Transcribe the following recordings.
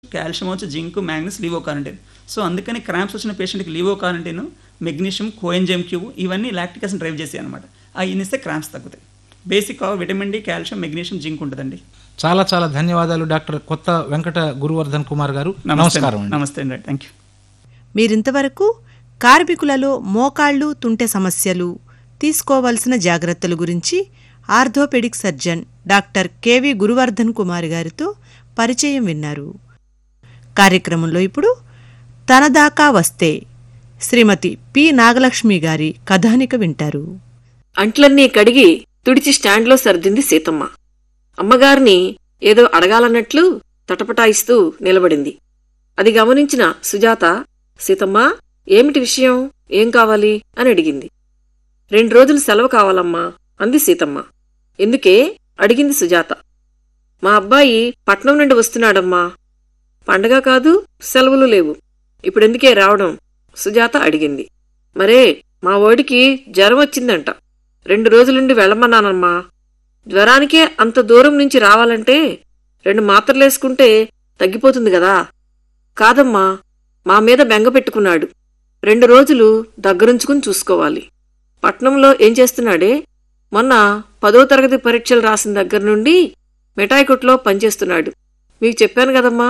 Calcium వచ్చి zinc manganese levocarnitine so అందుకని cramps వచ్చిన పేషెంట్కి లీవో కారంటైన్ మెగ్నీషియం కోఎంజైమ్ క్యూబ్ ఇవన్నీ లాక్టిక్ యాసిడ్ డ్రైవ్ చేసాయి అనమాట ఆ ఇన్నిస్తే క్రాంప్స్ తగ్గుతాయి basic vitamin D calcium magnesium zinc ఉంటుందండి చాలా చాలా ధన్యవాదాలు డాక్టర్ కొత్త వెంకట గురువర్ధన్ కుమార్ గారు నమస్కారం అండి. నమస్తే అండి థ్యాంక్ యూ మీరింతవరకు కార్మికులలో మోకాళ్ళు తుంటె సమస్యలు తీసుకోవలసిన జాగ్రత్తల గురించి orthopaedic surgeon doctor KV Guruvardhan Kumar గారితో పరిచయం విన్నారు కార్యక్రమంలో ఇప్పుడు తనదాకా వస్తే శ్రీమతి పి నాగలక్ష్మి గారి కథానిక వింటారు అంట్లన్నీ కడిగి తుడిచి స్టాండ్లో సర్దింది సీతమ్మ అమ్మగారిని ఏదో అడగాలన్నట్లు తటపటాయిస్తూ నిలబడింది అది గమనించిన సుజాత సీతమ్మ ఏమిటి విషయం ఏం కావాలి అని అడిగింది రెండు రోజులు సెలవు కావాలమ్మా అంది సీతమ్మ ఎందుకే అడిగింది సుజాత మా అబ్బాయి పట్నం నుండి వస్తున్నాడమ్మా పండగ కాదు సెలవులు లేవు ఇప్పుడెందుకే రావడం సుజాత అడిగింది మరే మా ఓడికి జ్వరం వచ్చిందంట రెండు రోజులుండి వెళ్ళమన్నానమ్మా జ్వరానికే అంత దూరం నుంచి రావాలంటే రెండు మాత్రలేసుకుంటే తగ్గిపోతుంది గదా కాదమ్మా మా మీద బెంగ పెట్టుకున్నాడు రెండు రోజులు దగ్గరుంచుకుని చూసుకోవాలి పట్నంలో ఏం చేస్తున్నాడే మొన్న పదో తరగతి పరీక్షలు రాసిన దగ్గర నుండి మిఠాయి కొట్లో పనిచేస్తున్నాడు మీకు చెప్పాను కదమ్మా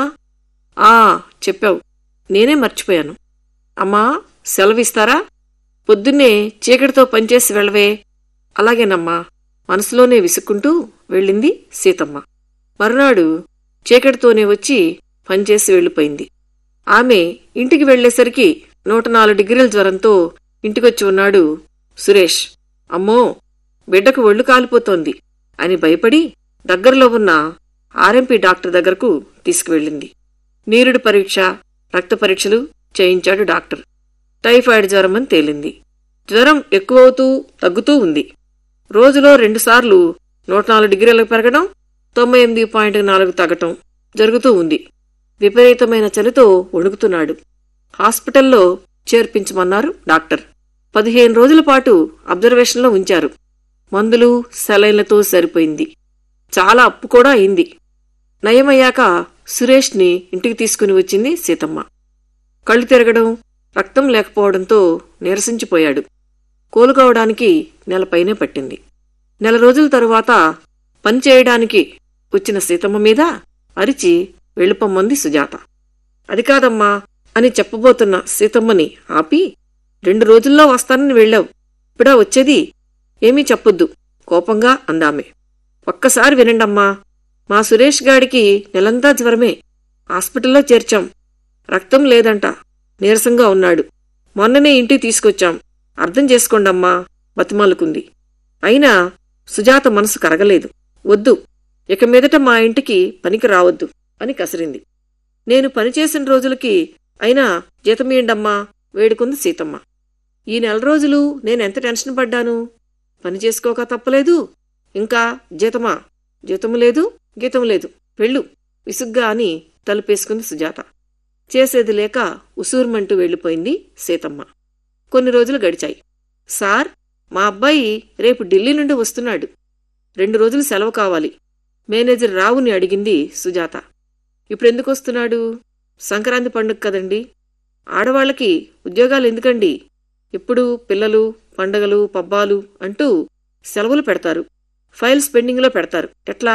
ఆ చెప్పావు నేనే మర్చిపోయాను అమ్మా సెలవిస్తారా పొద్దున్నే చీకటితో పనిచేసి వెళ్ళవే అలాగేనమ్మా మనసులోనే విసుక్కుంటూ వెళ్ళింది సీతమ్మ మరునాడు చీకటితోనే వచ్చి పనిచేసి వెళ్ళిపోయింది ఆమె ఇంటికి వెళ్లేసరికి నూట నాలుగు డిగ్రీల జ్వరంతో ఇంటికొచ్చి ఉన్నాడు సురేష్ అమ్మో బిడ్డకు ఒళ్ళు కాలిపోతోంది అని భయపడి దగ్గరలో ఉన్న ఆర్ఎంపీ డాక్టర్ దగ్గరకు తీసుకువెళ్ళింది నీరుడు పరీక్ష రక్త పరీక్షలు చేయించాడు డాక్టర్ టైఫాయిడ్ జ్వరం అని తేలింది జ్వరం ఎక్కువవుతూ తగ్గుతూ ఉంది రోజులో రెండుసార్లు నూట నాలుగు డిగ్రీలకు పెరగడం తొంభై ఎనిమిది పాయింట్ నాలుగు తగ్గటం జరుగుతూ ఉంది విపరీతమైన చలితో వణుకుతున్నాడు హాస్పిటల్లో చేర్పించమన్నారు డాక్టర్ పదిహేను రోజుల పాటు అబ్జర్వేషన్లో ఉంచారు మందులు సెలైన్లతో సరిపోయింది చాలా అప్పు కూడా అయింది నయమయ్యాక సురేష్ని ఇంటికి తీసుకుని వచ్చింది సీతమ్మ కళ్ళు తిరగడం రక్తం లేకపోవడంతో నీరసించిపోయాడు కోలుకోవడానికి నెలపైనే పట్టింది నెల రోజుల తరువాత పని చేయడానికి వచ్చిన సీతమ్మ మీద అరిచి వెళ్ళిపోమ్మంది సుజాత అది కాదమ్మా అని చెప్పబోతున్న సీతమ్మని ఆపి రెండు రోజుల్లో వస్తానని వెళ్ళావు ఇప్పుడా వచ్చేది ఏమీ చెప్పొద్దు కోపంగా అందామె ఒక్కసారి వినండమ్మా మా సురేష్ గాడికి నెలంతా జ్వరమే హాస్పిటల్లో చేర్చాం రక్తం లేదంట నీరసంగా ఉన్నాడు మొన్ననే ఇంటికి తీసుకొచ్చాం అర్థం చేసుకోండమ్మా బతిమాలుకుంది అయినా సుజాత మనసు కరగలేదు వద్దు ఇక మీదట మా ఇంటికి పనికి రావద్దు అని కసిరింది నేను పనిచేసిన రోజులకి అయినా జీతమీయండమ్మా వేడుకుంది సీతమ్మ ఈ నెల రోజులు నేనెంత టెన్షన్ పడ్డాను పని చేసుకోక తప్పలేదు ఇంకా జీతమా జీతము లేదు గీతం లేదు వెళ్ళు విసుగ్గా అని తలుపేసుకుంది సుజాత చేసేది లేక ఉసూర్మంటూ వెళ్ళిపోయింది సీతమ్మ కొన్ని రోజులు గడిచాయి సార్ మా అబ్బాయి రేపు ఢిల్లీ నుండి వస్తున్నాడు రెండు రోజులు సెలవు కావాలి మేనేజర్ రావుని అడిగింది సుజాత ఇప్పుడెందుకు వస్తున్నాడు సంక్రాంతి పండుగ కదండి ఆడవాళ్ళకి ఉద్యోగాలు ఎందుకండి ఎప్పుడు పిల్లలు పండగలు పబ్బాలు అంటూ సెలవులు పెడతారు ఫైల్స్ పెండింగ్లో పెడతారు ఎట్లా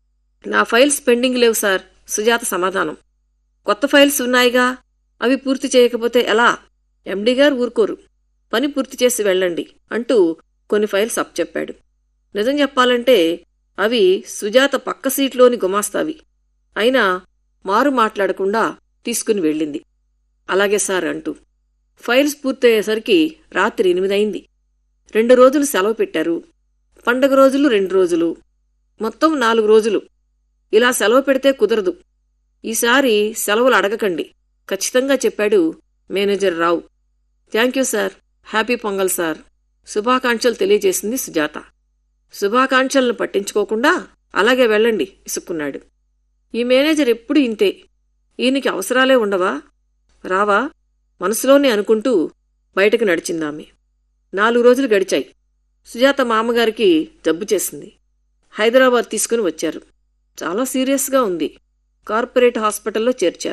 నా ఫైల్స్ పెండింగ్ లేవు సార్ సుజాత సమాధానం కొత్త ఫైల్స్ ఉన్నాయిగా అవి పూర్తి చేయకపోతే ఎలా ఎండీ గారు ఊరుకోరు పని పూర్తి చేసి వెళ్ళండి అంటూ కొన్ని ఫైల్స్ అప్పచెప్పాడు నిజం చెప్పాలంటే అవి సుజాత పక్క సీట్లోని గుమాస్తావి అయినా మారు మాట్లాడకుండా తీసుకుని వెళ్ళింది అలాగే సార్ అంటూ ఫైల్స్ పూర్తయ్యేసరికి రాత్రి ఎనిమిదయింది రెండు రోజులు సెలవు పెట్టారు పండగ రోజులు రెండు రోజులు మొత్తం నాలుగు రోజులు ఇలా సెలవు పెడితే కుదరదు ఈసారి సెలవులు అడగకండి ఖచ్చితంగా చెప్పాడు manager Rao thank you sir happy Pongal sir శుభాకాంక్షలు తెలియజేసింది సుజాత శుభాకాంక్షలను పట్టించుకోకుండా అలాగే వెళ్ళండి ఇసుక్కున్నాడు ఈ మేనేజర్ ఎప్పుడు ఇంతే ఈయనకి అవసరాలే ఉండవా రావా మనసులోనే అనుకుంటూ బయటకు నడిచిందామె నాలుగు రోజులు గడిచాయి సుజాత మామగారికి జబ్బు చేసింది హైదరాబాద్ తీసుకుని వచ్చారు చాలా సీరియస్గా ఉంది కార్పొరేట్ హాస్పిటల్లో చేర్చారు